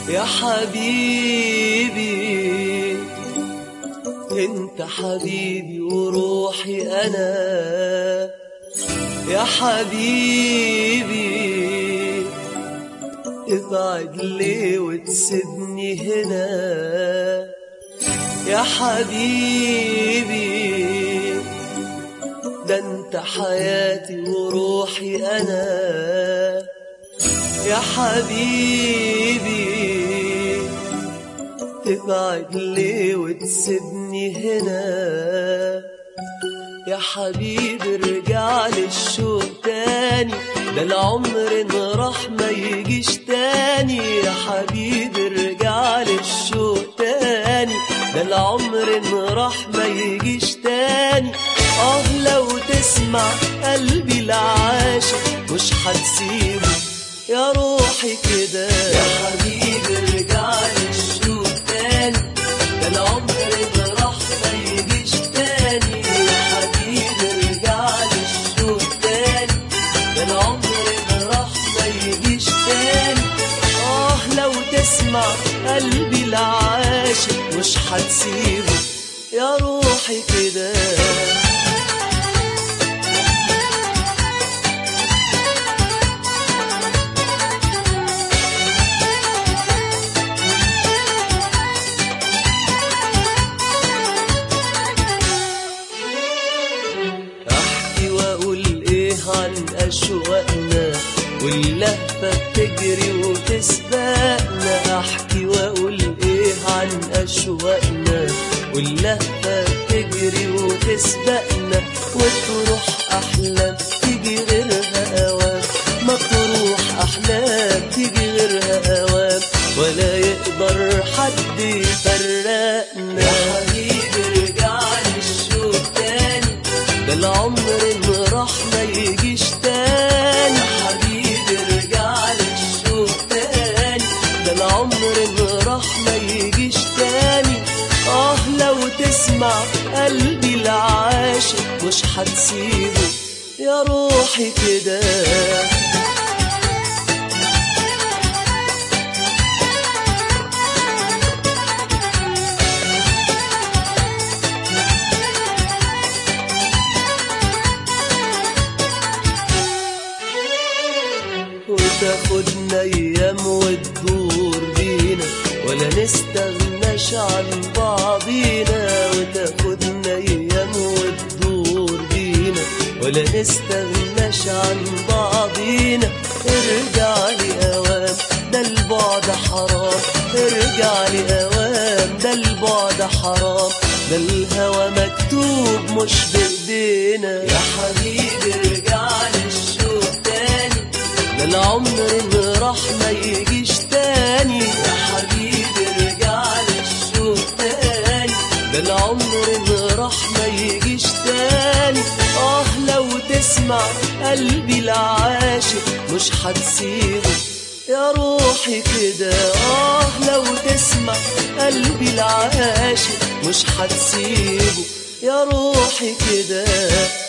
يا حبيبي انت حبيبي وروحي انا يا حبيبي ابعد ليه وتسيبني هنا يا حبيبي ده انت حياتي وروحي انا يا حبيبي تبعد ليه وتسيبني هنا يا حبيبي ارجع للشوق تاني ده العمر ان راح ما يجيش تاني يا حبيبي ارجع للشوق تاني ده العمر ان راح ما يجيش تاني اه لو تسمع قلبي العاشق مش هتسيبه يا روحي كده يا حبيبي ارجع للشوق تاني ده العمر اللي راح ما يجيش تاني يا حبيبي ارجع للشوق تاني ده العمر اللي راح ما يجيش تاني اه لو تسمع قلبي العاشق مش هتسيبه يا روحي كده احكي واقول ايه عن اشواقنا واللهفة بتجري وتسبقنا احكي واقول ايه عن اشواقنا واللهفة بتجري وتسبقنا وتروح احلام تيجي غيرها اوام ما تروح احلام تيجي غيرها اوام ولا يقدر حد يفرقنا يا حبيبي ارجع للشوق تاني ده العمر اللي راح ما يجيش تاني يا حبيبي ارجع للشوق تاني ده العمر اللي راح ما يجيش تاني اه لو تسمع قلبي العاشق مش هتسيبه يا روحي كده وتاخدنا ايام وتدور بينا ولا نستغناش عن بعضينا وتاخدنا ايام وتدور بينا ولا نستغناش عن بعضينا ارجع لي اوام ده البعد حرام ارجع لي اوام ده البعد حرام ده الهوى مكتوب مش بايدينا يا حبيبي ارجع للشوق تاني ده العمر اللي راح ما يجيش تاني يا حبيبي ارجع للشوق تاني ده العمر اللي راح ما يجيش تاني اه لو تسمع قلبي العاشق مش هتسيبه يا روحي كده اه لو تسمع قلبي العاشق مش هتسيبه يا روحي كده